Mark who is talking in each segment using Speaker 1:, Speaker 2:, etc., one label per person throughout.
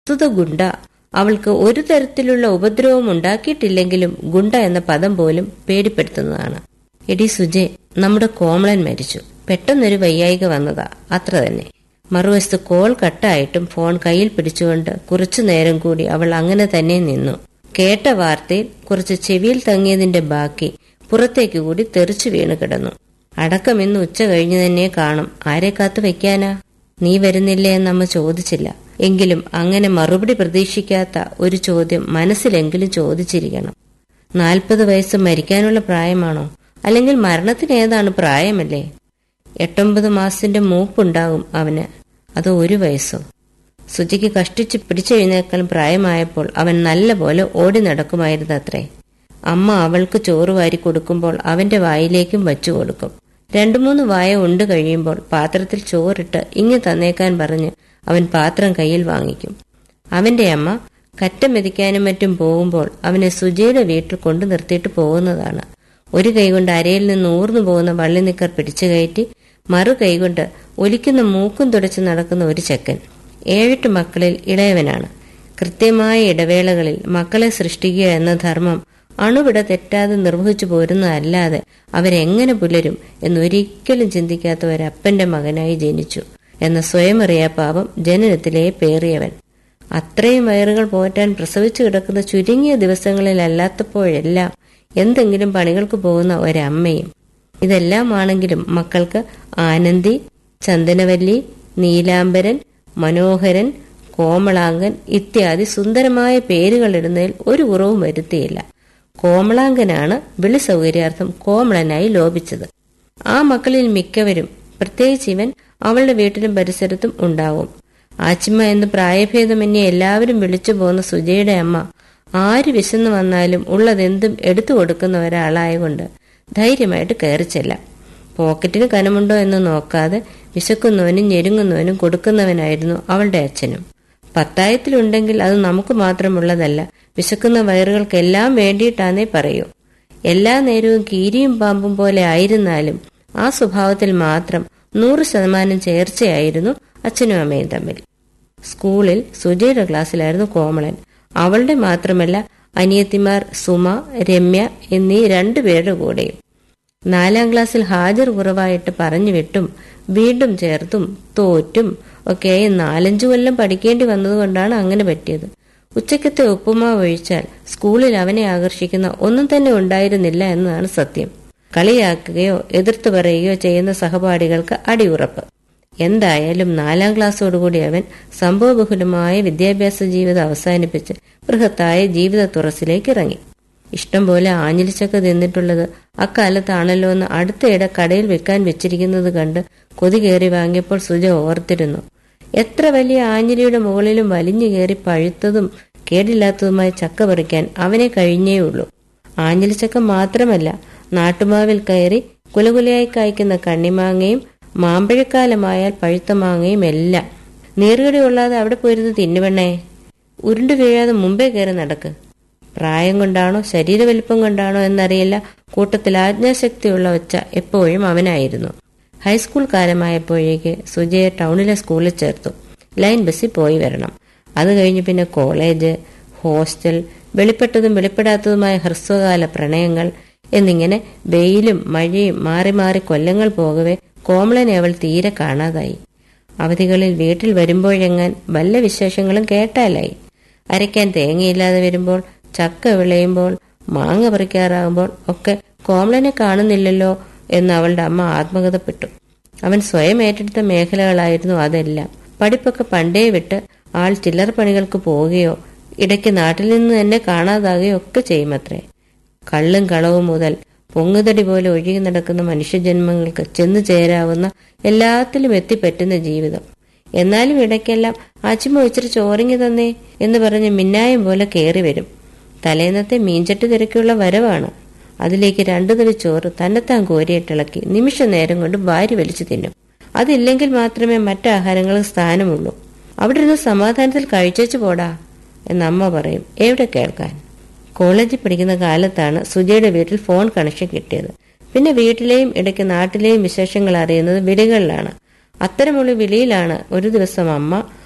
Speaker 1: പ്രസ്തുത ഗുണ്ട അവൾക്ക് ഒരു തരത്തിലുള്ള ഉപദ്രവം ഉണ്ടാക്കിയിട്ടില്ലെങ്കിലും ഗുണ്ട എന്ന പദം പോലും പേടിപ്പെടുത്തുന്നതാണ് എടി സുജെ നമ്മുടെ കോമളൻ മരിച്ചു പെട്ടെന്നൊരു വയ്യായിക വന്നതാ അത്ര തന്നെ മറുവശത്ത് കോൾ കട്ടായിട്ടും ഫോൺ കയ്യിൽ പിടിച്ചുകൊണ്ട് കുറച്ചു നേരം കൂടി അവൾ അങ്ങനെ തന്നെ നിന്നു കേട്ട വാർത്തയിൽ കുറച്ച് ചെവിയിൽ തങ്ങിയതിന്റെ ബാക്കി പുറത്തേക്ക് കൂടി തെറിച്ചു വീണ് കിടന്നു അടക്കം ഇന്ന് ഉച്ച കഴിഞ്ഞു തന്നെ കാണും ആരെ കാത്തു വെക്കാനാ നീ വരുന്നില്ലേ എന്ന് അമ്മ ചോദിച്ചില്ല എങ്കിലും അങ്ങനെ മറുപടി പ്രതീക്ഷിക്കാത്ത ഒരു ചോദ്യം മനസ്സിലെങ്കിലും ചോദിച്ചിരിക്കണം നാൽപ്പത് വയസ്സ് മരിക്കാനുള്ള പ്രായമാണോ അല്ലെങ്കിൽ മരണത്തിന് ഏതാണ് പ്രായമല്ലേ എട്ടൊമ്പത് മാസത്തിന്റെ മൂപ്പുണ്ടാകും അവന് അതോ ഒരു വയസ്സോ സുജിക്ക് കഷ്ടിച്ച് പിടിച്ചെഴുന്നേക്കാൾ പ്രായമായപ്പോൾ അവൻ നല്ല പോലെ ഓടി നടക്കുമായിരുന്നു അത്രേ അമ്മ അവൾക്ക് ചോറ് വാരി കൊടുക്കുമ്പോൾ അവന്റെ വായിലേക്കും വച്ചു കൊടുക്കും രണ്ടു മൂന്ന് വായ ഉണ്ട് കഴിയുമ്പോൾ പാത്രത്തിൽ ചോറിട്ട് ഇങ്ങ് തന്നേക്കാൻ പറഞ്ഞ് അവൻ പാത്രം കയ്യിൽ വാങ്ങിക്കും അവന്റെ അമ്മ കറ്റ മെതിക്കാനും മറ്റും പോകുമ്പോൾ അവനെ സുജയുടെ വീട്ടിൽ കൊണ്ടു നിർത്തിയിട്ട് പോകുന്നതാണ് ഒരു കൈകൊണ്ട് അരയിൽ നിന്ന് ഊർന്നു പോകുന്ന വള്ളി നിക്കർ പിടിച്ചു കയറ്റി മറു കൈകൊണ്ട് ഒലിക്കുന്ന മൂക്കും തുടച്ച് നടക്കുന്ന ഒരു ചെക്കൻ ഏഴെട്ട് മക്കളിൽ ഇളയവനാണ് കൃത്യമായ ഇടവേളകളിൽ മക്കളെ സൃഷ്ടിക്കുക എന്ന ധർമ്മം അണുവിട തെറ്റാതെ നിർവഹിച്ചു പോരുന്നതല്ലാതെ അവരെങ്ങനെ പുലരും എന്നൊരിക്കലും ചിന്തിക്കാത്ത ഒരപ്പന്റെ മകനായി ജനിച്ചു എന്ന സ്വയം അറിയാ പാപം ജനനത്തിലേ പേറിയവൻ അത്രയും വയറുകൾ പോറ്റാൻ പ്രസവിച്ചു കിടക്കുന്ന ചുരുങ്ങിയ ദിവസങ്ങളിലല്ലാത്തപ്പോഴെല്ലാം എന്തെങ്കിലും പണികൾക്ക് പോകുന്ന ഒരമ്മയും ഇതെല്ലാമാണെങ്കിലും മക്കൾക്ക് ആനന്ദി ചന്ദനവല്ലി നീലാംബരൻ മനോഹരൻ കോമളാങ്കൻ ഇത്യാദി സുന്ദരമായ പേരുകളിടുന്നതിൽ ഒരു കുറവും വരുത്തിയില്ല കോമളാങ്കനാണ് വിളി സൗകര്യാർത്ഥം കോമളനായി ലോപിച്ചത് ആ മക്കളിൽ മിക്കവരും പ്രത്യേകിച്ച് ഇവൻ അവളുടെ വീട്ടിലും പരിസരത്തും ഉണ്ടാവും ആച്ചിമ്മ എന്ന് പ്രായഭേദമന്യേ എല്ലാവരും വിളിച്ചു പോകുന്ന സുജയുടെ അമ്മ ആര് വിശന്നു വന്നാലും ഉള്ളതെന്തും എടുത്തു കൊടുക്കുന്ന ഒരാളായതുകൊണ്ട് ധൈര്യമായിട്ട് കയറിച്ചെല്ലാം പോക്കറ്റിന് കനമുണ്ടോ എന്ന് നോക്കാതെ വിശക്കുന്നവനും ഞെരുങ്ങുന്നവനും കൊടുക്കുന്നവനായിരുന്നു അവളുടെ അച്ഛനും പത്തായത്തിലുണ്ടെങ്കിൽ അത് നമുക്ക് മാത്രമുള്ളതല്ല വിശക്കുന്ന വയറുകൾക്കെല്ലാം വേണ്ടിയിട്ടാന്നേ പറയൂ എല്ലാ നേരവും കീരിയും പാമ്പും പോലെ ആയിരുന്നാലും ആ സ്വഭാവത്തിൽ മാത്രം നൂറ് ശതമാനം ചേർച്ചയായിരുന്നു അച്ഛനും അമ്മയും തമ്മിൽ സ്കൂളിൽ സുജയുടെ ക്ലാസ്സിലായിരുന്നു കോമളൻ അവളുടെ മാത്രമല്ല അനിയത്തിമാർ സുമ രമ്യ എന്നീ രണ്ടുപേരുടെ കൂടെയും നാലാം ക്ലാസ്സിൽ ഹാജർ കുറവായിട്ട് പറഞ്ഞു വിട്ടും വീണ്ടും ചേർത്തും തോറ്റും ഒക്കെയായി നാലഞ്ചു കൊല്ലം പഠിക്കേണ്ടി വന്നതുകൊണ്ടാണ് അങ്ങനെ പറ്റിയത് ഉച്ചക്കത്തെ ഉപ്പുമാവ് ഒഴിച്ചാൽ സ്കൂളിൽ അവനെ ആകർഷിക്കുന്ന ഒന്നും തന്നെ ഉണ്ടായിരുന്നില്ല എന്നതാണ് സത്യം കളിയാക്കുകയോ എതിർത്തു പറയുകയോ ചെയ്യുന്ന സഹപാഠികൾക്ക് അടിയുറപ്പ് എന്തായാലും നാലാം ക്ലാസ്സോടുകൂടി അവൻ സംഭവബഹുലമായ വിദ്യാഭ്യാസ ജീവിതം അവസാനിപ്പിച്ച് ബൃഹത്തായ ജീവിത തുറസിലേക്ക് ഇറങ്ങി ഇഷ്ടം പോലെ ആഞ്ഞിലിച്ചക്ക തിന്നിട്ടുള്ളത് അക്കാലത്താണല്ലോ എന്ന് അടുത്തയിടെ കടയിൽ വെക്കാൻ വെച്ചിരിക്കുന്നത് കണ്ട് കൊതി കയറി വാങ്ങിയപ്പോൾ സുജ ഓർത്തിരുന്നു എത്ര വലിയ ആഞ്ഞിലിയുടെ മുകളിലും വലിഞ്ഞു കയറി പഴുത്തതും കേടില്ലാത്തതുമായ ചക്ക പറിക്കാൻ അവനെ കഴിഞ്ഞേയുള്ളൂ ആഞ്ഞിലിച്ചക്ക മാത്രമല്ല നാട്ടുമാവിൽ കയറി കുലകുലയായി കായ്ക്കുന്ന കണ്ണിമാങ്ങയും മാമ്പഴക്കാലമായാൽ പഴുത്ത മാങ്ങയും എല്ലാം നീറുകടി കൊള്ളാതെ അവിടെ പോയിരുന്ന് തിന്നുവെണ്ണേ ഉരുണ്ടു വീഴാതെ മുമ്പേ കയറി നടക്ക് പ്രായം കൊണ്ടാണോ ശരീരവലിപ്പം കൊണ്ടാണോ എന്നറിയില്ല കൂട്ടത്തിൽ ആജ്ഞാശക്തിയുള്ള ഒച്ച എപ്പോഴും അവനായിരുന്നു ഹൈസ്കൂൾ കാലമായപ്പോഴേക്ക് സുജയെ ടൗണിലെ സ്കൂളിൽ ചേർത്തു ലൈൻ ബസ്സിൽ പോയി വരണം അത് കഴിഞ്ഞ് പിന്നെ കോളേജ് ഹോസ്റ്റൽ വെളിപ്പെട്ടതും വെളിപ്പെടാത്തതുമായ ഹ്രസ്വകാല പ്രണയങ്ങൾ എന്നിങ്ങനെ വെയിലും മഴയും മാറി മാറി കൊല്ലങ്ങൾ പോകവേ കോമളനെ അവൾ തീരെ കാണാതായി അവധികളിൽ വീട്ടിൽ വരുമ്പോഴെങ്ങാൻ വല്ല വിശേഷങ്ങളും കേട്ടാലായി അരയ്ക്കാൻ തേങ്ങയില്ലാതെ വരുമ്പോൾ ചക്ക വിളയുമ്പോൾ മാങ്ങ പറിക്കാറാകുമ്പോൾ ഒക്കെ കോമളനെ കാണുന്നില്ലല്ലോ എന്ന് അവളുടെ അമ്മ ആത്മകഥപ്പെട്ടു അവൻ സ്വയം ഏറ്റെടുത്ത മേഖലകളായിരുന്നു അതെല്ലാം പഠിപ്പൊക്കെ പണ്ടേ വിട്ട് ആൾ ചില്ലറ പണികൾക്ക് പോവുകയോ ഇടയ്ക്ക് നാട്ടിൽ നിന്ന് തന്നെ കാണാതാകുകയോ ഒക്കെ ചെയ്യുമത്രേ കള്ളും കളവും മുതൽ പൊങ്ങുതടി പോലെ ഒഴുകി നടക്കുന്ന മനുഷ്യജന്മങ്ങൾക്ക് ചെന്നു ചേരാവുന്ന എല്ലാത്തിലും എത്തിപ്പറ്റുന്ന ജീവിതം എന്നാലും ഇടയ്ക്കെല്ലാം അച്ചുമ്മ ഇച്ചിരി ചോറിങ്ങി തന്നേ എന്ന് പറഞ്ഞ് മിന്നായം പോലെ കയറി വരും തലേന്നത്തെ മീൻചട്ടി തിരക്കുള്ള വരവാണ് അതിലേക്ക് രണ്ടു തവി ചോറ് തന്നെത്താൻ കോരിയിട്ടിളക്കി നിമിഷ നേരം കൊണ്ട് വാരി വലിച്ചു തിന്നും അതില്ലെങ്കിൽ മാത്രമേ മറ്റാഹാരങ്ങൾക്ക് സ്ഥാനമുള്ളൂ അവിടെ ഇരുന്ന് സമാധാനത്തിൽ കഴിച്ചേച്ചു പോടാ എന്ന് അമ്മ പറയും എവിടെ കേൾക്കാൻ കോളേജിൽ പഠിക്കുന്ന കാലത്താണ് സുജയുടെ വീട്ടിൽ ഫോൺ കണക്ഷൻ കിട്ടിയത് പിന്നെ വീട്ടിലെയും ഇടയ്ക്ക് നാട്ടിലെയും വിശേഷങ്ങൾ അറിയുന്നത് വിളികളിലാണ് അത്തരമുള്ള വിളിയിലാണ് ഒരു ദിവസം അമ്മ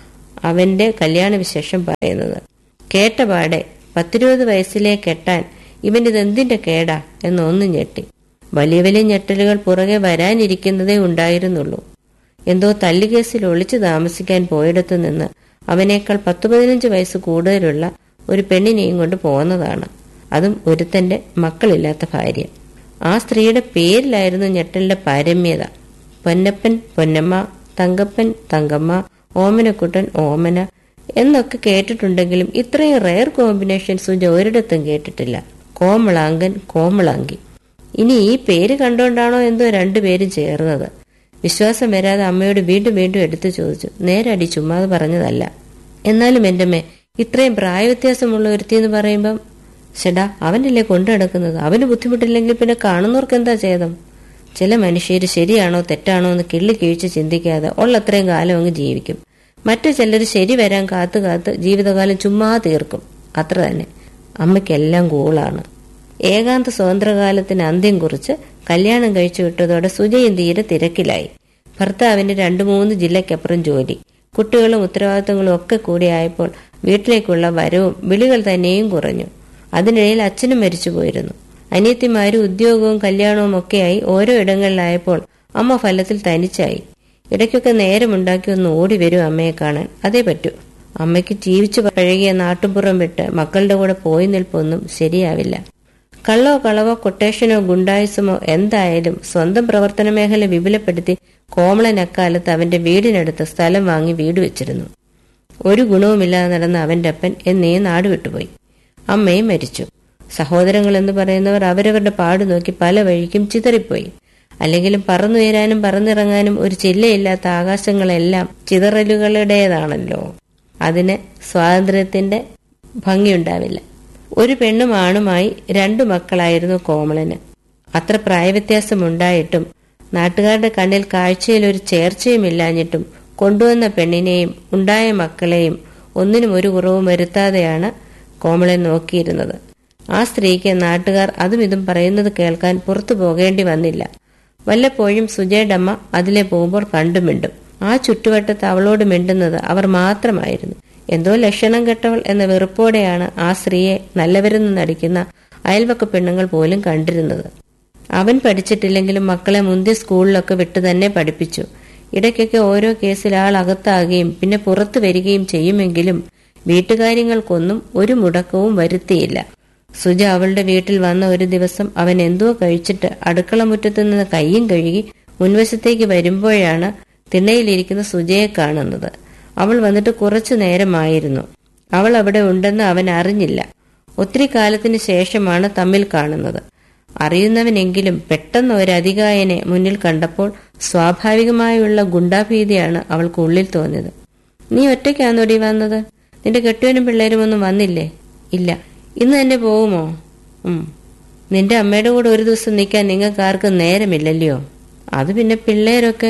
Speaker 1: അവന്റെ കല്യാണ വിശേഷം പറയുന്നത് കേട്ടപാടെ പത്തിരുപത് വയസ്സിലെ കെട്ടാൻ ഇവനിതെന്തിന്റെ കേടാ എന്നൊന്നു ഞെട്ടി വലിയ വലിയ ഞെട്ടലുകൾ പുറകെ വരാനിരിക്കുന്നതേ ഉണ്ടായിരുന്നുള്ളൂ എന്തോ തല്ലുകേസിൽ ഒളിച്ചു താമസിക്കാൻ പോയിടത്തു നിന്ന് അവനേക്കാൾ പത്തു പതിനഞ്ച് വയസ്സ് കൂടുതലുള്ള ഒരു പെണ്ണിനെയും കൊണ്ട് പോകുന്നതാണ് അതും ഒരുത്തന്റെ മക്കളില്ലാത്ത ഭാര്യ ആ സ്ത്രീയുടെ പേരിലായിരുന്നു ഞെട്ടലിന്റെ പാരമ്യത പൊന്നപ്പൻ പൊന്നമ്മ തങ്കപ്പൻ തങ്കമ്മ ഓമനക്കുട്ടൻ ഓമന എന്നൊക്കെ കേട്ടിട്ടുണ്ടെങ്കിലും ഇത്രയും റയർ കോമ്പിനേഷൻ സുജ ഒരിടത്തും കേട്ടിട്ടില്ല കോമളാങ്കൻ കോമളാങ്കി ഇനി ഈ പേര് കണ്ടോണ്ടാണോ എന്തോ രണ്ടുപേരും ചേർന്നത് വിശ്വാസം വരാതെ അമ്മയോട് വീണ്ടും വീണ്ടും എടുത്തു ചോദിച്ചു നേരടി ചുമ്മാതെ പറഞ്ഞതല്ല എന്നാലും എൻ്റെ അമ്മേ ഇത്രയും പ്രായവ്യത്യാസമുള്ള ഒരുത്തി എന്ന് പറയുമ്പം ചേടാ അവനല്ലേ കൊണ്ടു നടക്കുന്നത് അവന് ബുദ്ധിമുട്ടില്ലെങ്കിൽ പിന്നെ കാണുന്നവർക്ക് എന്താ ഛേദം ചില മനുഷ്യർ ശരിയാണോ തെറ്റാണോ എന്ന് കിള്ളി കിഴിച്ച് ചിന്തിക്കാതെ ഉള്ളത്രയും കാലം അങ്ങ് ജീവിക്കും മറ്റു ചിലർ ശരി വരാൻ കാത്തു കാത്ത് ജീവിതകാലം ചുമ്മാ തീർക്കും അത്ര തന്നെ അമ്മയ്ക്കെല്ലാം കൂളാണ് ഏകാന്ത സ്വതന്ത്രകാലത്തിന് അന്ത്യം കുറിച്ച് കല്യാണം കഴിച്ചു വിട്ടതോടെ സുജയും തീരെ തിരക്കിലായി ഭർത്താവിന് രണ്ടു മൂന്ന് ജില്ലയ്ക്കപ്പുറം ജോലി കുട്ടികളും ഉത്തരവാദിത്തങ്ങളും ഒക്കെ കൂടിയായപ്പോൾ വീട്ടിലേക്കുള്ള വരവും വിളികൾ തന്നെയും കുറഞ്ഞു അതിനിടയിൽ അച്ഛനും മരിച്ചുപോയിരുന്നു അനിയത്തിമാരും ഉദ്യോഗവും കല്യാണവും ഒക്കെയായി ഓരോ ഇടങ്ങളിലായപ്പോൾ അമ്മ ഫലത്തിൽ തനിച്ചായി ഇടയ്ക്കൊക്കെ നേരമുണ്ടാക്കി ഒന്ന് ഓടി വരും അമ്മയെ കാണാൻ അതേ പറ്റൂ അമ്മയ്ക്ക് ജീവിച്ചു പഴകിയ നാട്ടുപുറം വിട്ട് മക്കളുടെ കൂടെ പോയി നിൽപ്പൊന്നും ശരിയാവില്ല കള്ളോ കളവോ കൊട്ടേഷനോ ഗുണ്ടായുസമോ എന്തായാലും സ്വന്തം പ്രവർത്തന മേഖല വിപുലപ്പെടുത്തി കോമളൻ അക്കാലത്ത് അവന്റെ വീടിനടുത്ത് സ്ഥലം വാങ്ങി വീട് വെച്ചിരുന്നു ഒരു ഗുണവുമില്ലാതെ നടന്ന അവന്റെ അപ്പൻ എന്നേ നാട് വിട്ടുപോയി അമ്മയും മരിച്ചു സഹോദരങ്ങൾ എന്ന് പറയുന്നവർ അവരവരുടെ പാട് നോക്കി പല വഴിക്കും ചിതറിപ്പോയി അല്ലെങ്കിലും പറന്നുയരാനും പറന്നിറങ്ങാനും ഒരു ചില്ലയില്ലാത്ത ആകാശങ്ങളെല്ലാം ചിതറലുകളുടേതാണല്ലോ അതിന് സ്വാതന്ത്ര്യത്തിന്റെ ഭംഗിയുണ്ടാവില്ല ഒരു പെണ്ണും ആണുമായി രണ്ടു മക്കളായിരുന്നു കോമളന് അത്ര പ്രായവ്യത്യാസമുണ്ടായിട്ടും നാട്ടുകാരുടെ കണ്ണിൽ കാഴ്ചയിൽ ഒരു ചേർച്ചയുമില്ലാഞ്ഞിട്ടും കൊണ്ടുവന്ന പെണ്ണിനെയും ഉണ്ടായ മക്കളെയും ഒന്നിനും ഒരു കുറവും വരുത്താതെയാണ് കോമളൻ നോക്കിയിരുന്നത് ആ സ്ത്രീക്ക് നാട്ടുകാർ അതും ഇതും പറയുന്നത് കേൾക്കാൻ പുറത്തു പോകേണ്ടി വന്നില്ല വല്ലപ്പോഴും സുജയുടമ്മ അതിലെ പോകുമ്പോൾ കണ്ടുമിണ്ടും ആ ചുറ്റുവട്ടത്ത് അവളോട് മിണ്ടുന്നത് അവർ മാത്രമായിരുന്നു എന്തോ ലക്ഷണം കെട്ടവൾ എന്ന വെറുപ്പോടെയാണ് ആ സ്ത്രീയെ നല്ലവരെന്ന് നടിക്കുന്ന അയൽവക്ക പെണ്ണുങ്ങൾ പോലും കണ്ടിരുന്നത് അവൻ പഠിച്ചിട്ടില്ലെങ്കിലും മക്കളെ മുന്തിയ സ്കൂളിലൊക്കെ വിട്ടു തന്നെ പഠിപ്പിച്ചു ഇടയ്ക്കൊക്കെ ഓരോ കേസിൽ ആൾ അകത്താകുകയും പിന്നെ പുറത്തു വരികയും ചെയ്യുമെങ്കിലും വീട്ടുകാര്യങ്ങൾക്കൊന്നും ഒരു മുടക്കവും വരുത്തിയില്ല സുജ അവളുടെ വീട്ടിൽ വന്ന ഒരു ദിവസം അവൻ എന്തോ കഴിച്ചിട്ട് അടുക്കള മുറ്റത്ത് നിന്ന് കയ്യും കഴുകി മുൻവശത്തേക്ക് വരുമ്പോഴാണ് തിണ്ണയിലിരിക്കുന്ന സുജയെ കാണുന്നത് അവൾ വന്നിട്ട് കുറച്ചു നേരമായിരുന്നു അവൾ അവിടെ ഉണ്ടെന്ന് അവൻ അറിഞ്ഞില്ല ഒത്തിരി കാലത്തിന് ശേഷമാണ് തമ്മിൽ കാണുന്നത് അറിയുന്നവനെങ്കിലും പെട്ടെന്ന് ഒരു അധികായനെ മുന്നിൽ കണ്ടപ്പോൾ സ്വാഭാവികമായുള്ള ഗുണ്ടാഭീതിയാണ് അവൾക്ക് ഉള്ളിൽ തോന്നിയത് നീ ഒറ്റയ്ക്കാന്നോടി വന്നത് നിന്റെ കെട്ടുവനും പിള്ളേരും ഒന്നും വന്നില്ലേ ഇല്ല ഇന്ന് തന്നെ പോകുമോ ഉം നിന്റെ അമ്മയുടെ കൂടെ ഒരു ദിവസം നിൽക്കാൻ നിങ്ങൾക്ക് ആർക്കും നേരമില്ലല്ലയോ അത് പിന്നെ പിള്ളേരൊക്കെ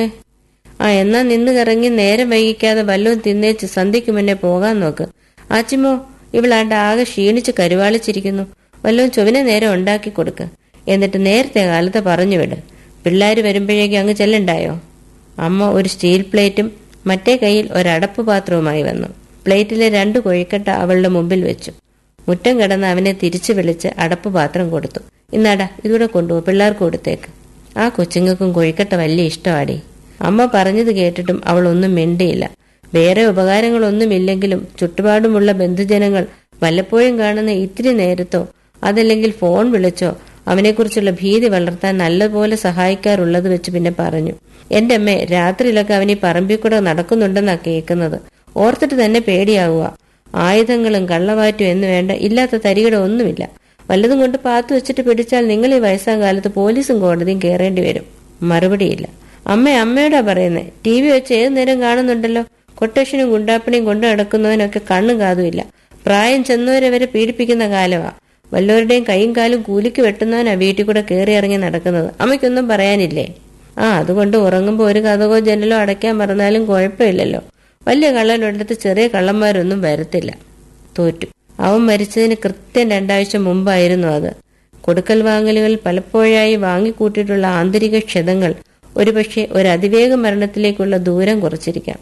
Speaker 1: ആ എന്നാ നിന്ന് കറങ്ങി നേരം വൈകിക്കാതെ വല്ലതും തിന്നേച്ച് സന്ധ്യയ്ക്ക് മുന്നേ പോകാൻ നോക്ക് ആച്ചിമോ ഇവളാണ്ട് ആകെ ക്ഷീണിച്ച് കരുവാളിച്ചിരിക്കുന്നു വല്ലതും ചുവന നേരം ഉണ്ടാക്കി കൊടുക്ക് എന്നിട്ട് നേരത്തെ കാലത്ത് പറഞ്ഞു വിട് പിള്ളേര് വരുമ്പോഴേക്കും അങ്ങ് ചെല്ലണ്ടായോ അമ്മ ഒരു സ്റ്റീൽ പ്ലേറ്റും മറ്റേ കയ്യിൽ ഒരടപ്പ് പാത്രവുമായി വന്നു പ്ലേറ്റിലെ രണ്ട് കൊഴിക്കട്ട അവളുടെ മുമ്പിൽ വെച്ചു മുറ്റം കിടന്ന് അവനെ തിരിച്ചു വിളിച്ച് അടപ്പ് പാത്രം കൊടുത്തു ഇന്നാടാ ഇതൂടെ കൊണ്ടുപോ പിള്ളേർക്ക് കൊടുത്തേക്ക് ആ കൊച്ചുങ്ങൾക്കും കൊഴിക്കട്ട വലിയ ഇഷ്ടമാടി അമ്മ പറഞ്ഞത് കേട്ടിട്ടും അവൾ ഒന്നും മിണ്ടിയില്ല വേറെ ഉപകാരങ്ങളൊന്നുമില്ലെങ്കിലും ചുറ്റുപാടുമുള്ള ബന്ധുജനങ്ങൾ വല്ലപ്പോഴും കാണുന്ന ഇത്തിരി നേരത്തോ അതല്ലെങ്കിൽ ഫോൺ വിളിച്ചോ അവനെക്കുറിച്ചുള്ള ഭീതി വളർത്താൻ നല്ലപോലെ സഹായിക്കാറുള്ളത് വെച്ച് പിന്നെ പറഞ്ഞു എന്റെ അമ്മേ രാത്രിയിലൊക്കെ അവൻ ഈ പറമ്പിൽ കൂടെ നടക്കുന്നുണ്ടെന്നാ കേൾക്കുന്നത് ഓർത്തിട്ട് തന്നെ പേടിയാവുക ആയുധങ്ങളും കള്ളവാറ്റും എന്ന് വേണ്ട ഇല്ലാത്ത തരികട ഒന്നുമില്ല വല്ലതും കൊണ്ട് പാത്തു വെച്ചിട്ട് പിടിച്ചാൽ നിങ്ങൾ ഈ വയസ്സാം കാലത്ത് പോലീസും കോടതിയും കയറേണ്ടി വരും മറുപടിയില്ല അമ്മ അമ്മയോടാ പറയുന്നത് ടി വി വെച്ച് ഏത് നേരം കാണുന്നുണ്ടല്ലോ കൊട്ടേഷനും ഗുണ്ടാപ്പണിയും കൊണ്ടു നടക്കുന്നവനൊക്കെ കണ്ണും കാതുമില്ല പ്രായം ചെന്നവരെ വരെ പീഡിപ്പിക്കുന്ന കാലമാ വല്ലവരുടെയും കൈയും കാലും കൂലിക്ക് വെട്ടുന്നവനാ വീട്ടിൽ കൂടെ കയറി ഇറങ്ങി നടക്കുന്നത് അമ്മയ്ക്കൊന്നും പറയാനില്ലേ ആ അതുകൊണ്ട് ഉറങ്ങുമ്പോൾ ഒരു കഥകോ ജനലോ അടയ്ക്കാൻ പറഞ്ഞാലും കുഴപ്പമില്ലല്ലോ വലിയ കള്ളനൊരിടത്ത് ചെറിയ കള്ളന്മാരൊന്നും വരത്തില്ല തോറ്റു അവൻ മരിച്ചതിന് കൃത്യം രണ്ടാഴ്ച മുമ്പായിരുന്നു അത് കൊടുക്കൽ വാങ്ങലുകൾ പലപ്പോഴായി വാങ്ങിക്കൂട്ടിയിട്ടുള്ള ആന്തരിക ക്ഷതങ്ങൾ ഒരുപക്ഷെ ഒരു അതിവേഗ മരണത്തിലേക്കുള്ള ദൂരം കുറച്ചിരിക്കാം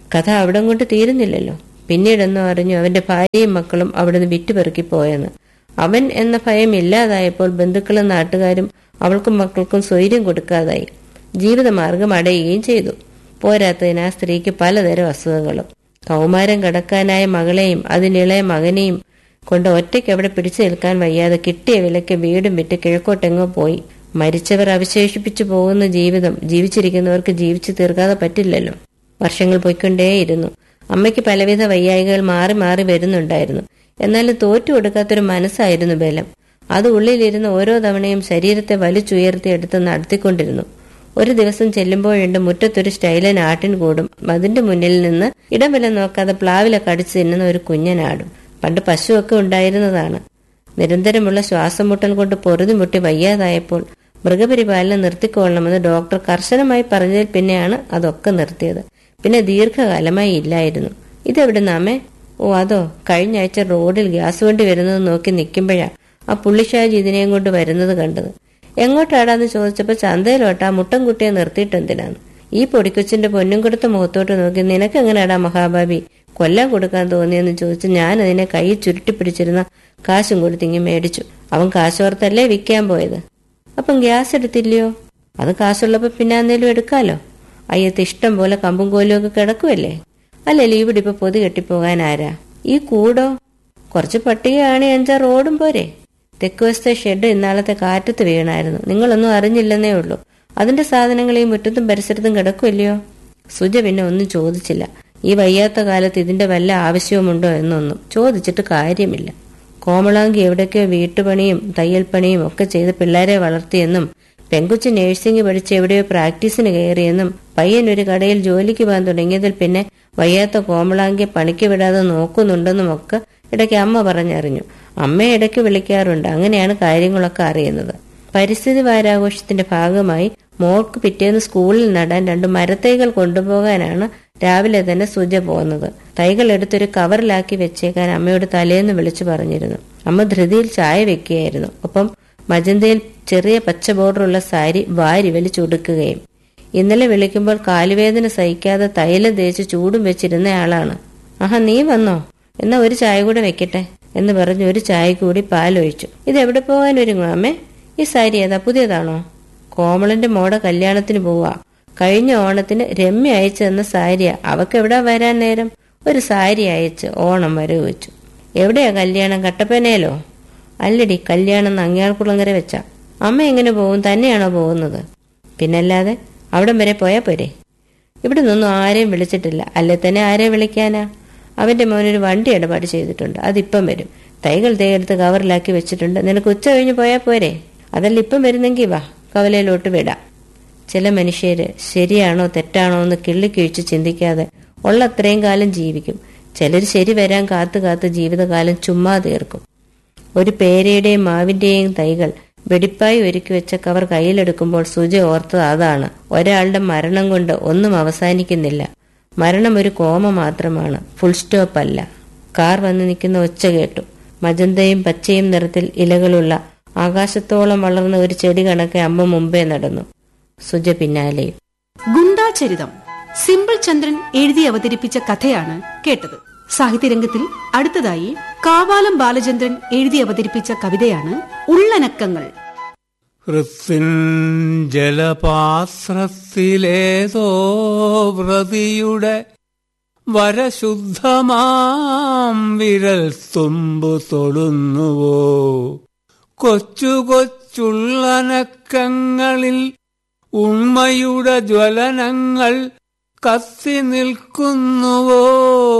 Speaker 1: കഥ അവിടം കൊണ്ട് തീരുന്നില്ലല്ലോ പിന്നീടെന്നോ അറിഞ്ഞു അവന്റെ ഭാര്യയും മക്കളും അവിടുന്ന് വിറ്റുപെറുക്കി പോയെന്ന് അവൻ എന്ന ഭയം ഇല്ലാതായപ്പോൾ ബന്ധുക്കളും നാട്ടുകാരും അവൾക്കും മക്കൾക്കും സ്വൈര്യം കൊടുക്കാതായി ജീവിതമാർഗം അടയുകയും ചെയ്തു പോരാത്തതിന് ആ സ്ത്രീക്ക് പലതരം അസുഖങ്ങളും കൗമാരം കടക്കാനായ മകളെയും അതിനിളയ മകനെയും കൊണ്ട് ഒറ്റയ്ക്ക് അവിടെ പിടിച്ചു നിൽക്കാൻ വയ്യാതെ കിട്ടിയ വിലയ്ക്ക് വീടും വിറ്റ് കിഴക്കോട്ടെങ്ങോ പോയി മരിച്ചവർ അവശേഷിപ്പിച്ചു പോകുന്ന ജീവിതം ജീവിച്ചിരിക്കുന്നവർക്ക് ജീവിച്ചു തീർക്കാതെ പറ്റില്ലല്ലോ വർഷങ്ങൾ പോയിക്കൊണ്ടേയിരുന്നു അമ്മയ്ക്ക് പലവിധ വയ്യായികൾ മാറി മാറി വരുന്നുണ്ടായിരുന്നു എന്നാലും തോറ്റു കൊടുക്കാത്തൊരു മനസ്സായിരുന്നു ബലം അത് ഉള്ളിലിരുന്ന് ഓരോ തവണയും ശരീരത്തെ വലിച്ചുയർത്തി എടുത്ത് നടത്തിക്കൊണ്ടിരുന്നു ഒരു ദിവസം ചെല്ലുമ്പോഴുണ്ട് മുറ്റത്തൊരു സ്റ്റൈലൻ ആട്ടിൻ കൂടും അതിന്റെ മുന്നിൽ നിന്ന് ഇടംവില നോക്കാതെ പ്ലാവിലെ കടിച്ചു തിന്നുന്ന ഒരു കുഞ്ഞനാടും പണ്ട് പശുവൊക്കെ ഉണ്ടായിരുന്നതാണ് നിരന്തരമുള്ള ശ്വാസം മുട്ടൽ കൊണ്ട് പൊറുതിമുട്ടി വയ്യാതായപ്പോൾ മൃഗപരിപാലനം നിർത്തിക്കൊള്ളണമെന്ന് ഡോക്ടർ കർശനമായി പറഞ്ഞതിൽ പിന്നെയാണ് അതൊക്കെ നിർത്തിയത് പിന്നെ ദീർഘകാലമായി ഇല്ലായിരുന്നു ഇതെവിടെ നാമേ ഓ അതോ കഴിഞ്ഞ ആഴ്ച റോഡിൽ ഗ്യാസ് വണ്ടി വരുന്നത് നോക്കി നിൽക്കുമ്പോഴാ ആ പുള്ളിഷാജി ഇതിനെയും കൊണ്ട് വരുന്നത് കണ്ടത് എങ്ങോട്ടാടാന്ന് ചോദിച്ചപ്പോൾ ചന്തയിലോട്ട് ആ മുട്ടൻ കുട്ടിയെ നിർത്തിയിട്ട് എന്തിനാണ് ഈ പൊടിക്കൊച്ചിന്റെ പൊന്നും കൊടുത്ത മുഖത്തോട്ട് നോക്കി നിനക്ക് എങ്ങനെയാടാ മഹാബാബി കൊല്ലാൻ കൊടുക്കാൻ തോന്നിയെന്ന് ചോദിച്ച് ഞാൻ അതിനെ കൈ ചുരുട്ടി പിടിച്ചിരുന്ന കാശും കൊടുത്തിങ്ങി മേടിച്ചു അവൻ കാശോർത്തല്ലേ വിൽക്കാൻ പോയത് അപ്പം ഗ്യാസ് എടുത്തില്ലയോ അത് കാശുള്ളപ്പോ പിന്നെ എന്നേലും എടുക്കാലോ അയ്യത്ത് ഇഷ്ടം പോലെ കമ്പും കോലും ഒക്കെ കിടക്കുമല്ലേ അല്ലല്ലോ ഇവിടെ ഇപ്പൊ പൊതി കെട്ടിപ്പോകാൻ ആരാ ഈ കൂടോ കുറച്ച് പട്ടികയാണ് അഞ്ചാറ് റോഡും പോരെ തെക്ക് വശത്തെ ഷെഡ് ഇന്നാളത്തെ കാറ്റത്ത് വീണായിരുന്നു നിങ്ങളൊന്നും അറിഞ്ഞില്ലെന്നേ ഉള്ളൂ അതിന്റെ സാധനങ്ങൾ ഈ മുറ്റത്തും പരിസരത്തും കിടക്കുമല്ലയോ സുജ പിന്നെ ഒന്നും ചോദിച്ചില്ല ഈ വയ്യാത്ത കാലത്ത് ഇതിന്റെ വല്ല ആവശ്യവുമുണ്ടോ എന്നൊന്നും ചോദിച്ചിട്ട് കാര്യമില്ല കോമളാങ്കി എവിടേക്കോ വീട്ടുപണിയും തയ്യൽപ്പണിയും ഒക്കെ ചെയ്ത് പിള്ളേരെ വളർത്തിയെന്നും പെങ്കുച്ച് നഴ്സിംഗ് പഠിച്ച് എവിടെയോ പ്രാക്ടീസിന് കയറിയെന്നും പയ്യൻ ഒരു കടയിൽ ജോലിക്ക് പോകാൻ തുടങ്ങിയതിൽ പിന്നെ വയ്യാത്ത കോമളാങ്കിയെ പണിക്ക് വിടാതെ നോക്കുന്നുണ്ടെന്നും ഒക്കെ ഇടയ്ക്ക് അമ്മ പറഞ്ഞറിഞ്ഞു അമ്മയെ ഇടയ്ക്ക് വിളിക്കാറുണ്ട് അങ്ങനെയാണ് കാര്യങ്ങളൊക്കെ അറിയുന്നത് പരിസ്ഥിതി വാരാഘോഷത്തിന്റെ ഭാഗമായി മോൾക്ക് പിറ്റേന്ന് സ്കൂളിൽ നടാൻ രണ്ട് മരത്തൈകൾ കൊണ്ടുപോകാനാണ് രാവിലെ തന്നെ സുജ പോകുന്നത് തൈകൾ എടുത്തൊരു കവറിലാക്കി വെച്ചേക്കാൻ അമ്മയോട് തലേന്ന് വിളിച്ചു പറഞ്ഞിരുന്നു അമ്മ ധൃതിയിൽ ചായ വെക്കുകയായിരുന്നു ഒപ്പം മജന്തയിൽ ചെറിയ പച്ച ബോർഡറുള്ള സാരി വാരി വലിച്ചൊടുക്കുകയും ഇന്നലെ വിളിക്കുമ്പോൾ കാലുവേദന സഹിക്കാതെ തൈലം തേച്ച് ചൂടും വെച്ചിരുന്ന ആളാണ് ആഹാ നീ വന്നോ എന്നാ ഒരു ചായ കൂടെ വെക്കട്ടെ എന്ന് പറഞ്ഞ് ഒരു ചായ കൂടി പാലൊഴിച്ചു ഇത് എവിടെ പോകാൻ ഒരുങ്ങും അമ്മേ ഈ സാരി ഏതാ പുതിയതാണോ കോമളന്റെ മോടെ കല്യാണത്തിന് പോവാ കഴിഞ്ഞ ഓണത്തിന് രമ്യ അയച്ചു തന്ന സാരിയാ അവക്ക് എവിടെ വരാൻ നേരം ഒരു സാരി അയച്ച് ഓണം വരെ വെച്ചു എവിടെയാ കല്യാണം കട്ടപ്പനയിലോ അല്ലടി കല്യാണം നങ്ങിയാർകുളങ്ങര വെച്ചാ അമ്മ എങ്ങനെ പോകും തന്നെയാണോ പോകുന്നത് പിന്നല്ലാതെ അവിടം വരെ പോയാ പോരെ ഇവിടെ നിന്നും ആരെയും വിളിച്ചിട്ടില്ല അല്ലെ തന്നെ ആരെ വിളിക്കാനാ അവന്റെ മോനൊരു വണ്ടി ഇടപാട് ചെയ്തിട്ടുണ്ട് അതിപ്പം വരും തൈകൾ തേയെടുത്ത് കവറിലാക്കി വെച്ചിട്ടുണ്ട് നിനക്ക് ഉച്ച കഴിഞ്ഞ് പോയാൽ പോരെ അതല്ല ഇപ്പം വരുന്നെങ്കിൽ വാ കവലയിലോട്ട് വിടാം ചില മനുഷ്യര് ശരിയാണോ തെറ്റാണോ എന്ന് കിള്ളിക്കിഴിച്ച് ചിന്തിക്കാതെ ഉള്ള അത്രയും കാലം ജീവിക്കും ചിലർ ശരി വരാൻ കാത്തു കാത്ത് ജീവിതകാലം ചുമ്മാ തീർക്കും ഒരു പേരയുടെയും മാവിന്റെയും തൈകൾ വെടിപ്പായി ഒരുക്കി വെച്ച കവർ കയ്യിലെടുക്കുമ്പോൾ സുജ ഓർത്തത് അതാണ് ഒരാളുടെ മരണം കൊണ്ട് ഒന്നും അവസാനിക്കുന്നില്ല മരണം ഒരു കോമ മാത്രമാണ് ഫുൾ സ്റ്റോപ്പ് അല്ല കാർ വന്ന് നിൽക്കുന്ന ഒച്ച കേട്ടു മജന്തയും പച്ചയും നിറത്തിൽ ഇലകളുള്ള ആകാശത്തോളം വളർന്ന ഒരു ചെടി കണക്കെ അമ്മ മുമ്പേ നടന്നു സുജ പിന്നാലെയും
Speaker 2: ഗുണ്ടാചരിതം സിമ്പിൾ ചന്ദ്രൻ എഴുതി അവതരിപ്പിച്ച കഥയാണ് കേട്ടത് സാഹിത്യരംഗത്തിൽ അടുത്തതായി കാവാലം ബാലചന്ദ്രൻ എഴുതി അവതരിപ്പിച്ച കവിതയാണ് ഉള്ളനക്കങ്ങൾ
Speaker 3: ഹൃത്തിൻ ജലപാത്രത്തിലേതോ വ്രതിയുടെ വരശുദ്ധമാം വിരൽ തുമ്പ് തൊടുന്നുവോ കൊച്ചു കൊച്ചുള്ളനക്കങ്ങളിൽ ഉണ്മയുടെ ജ്വലനങ്ങൾ കത്തി നിൽക്കുന്നുവോ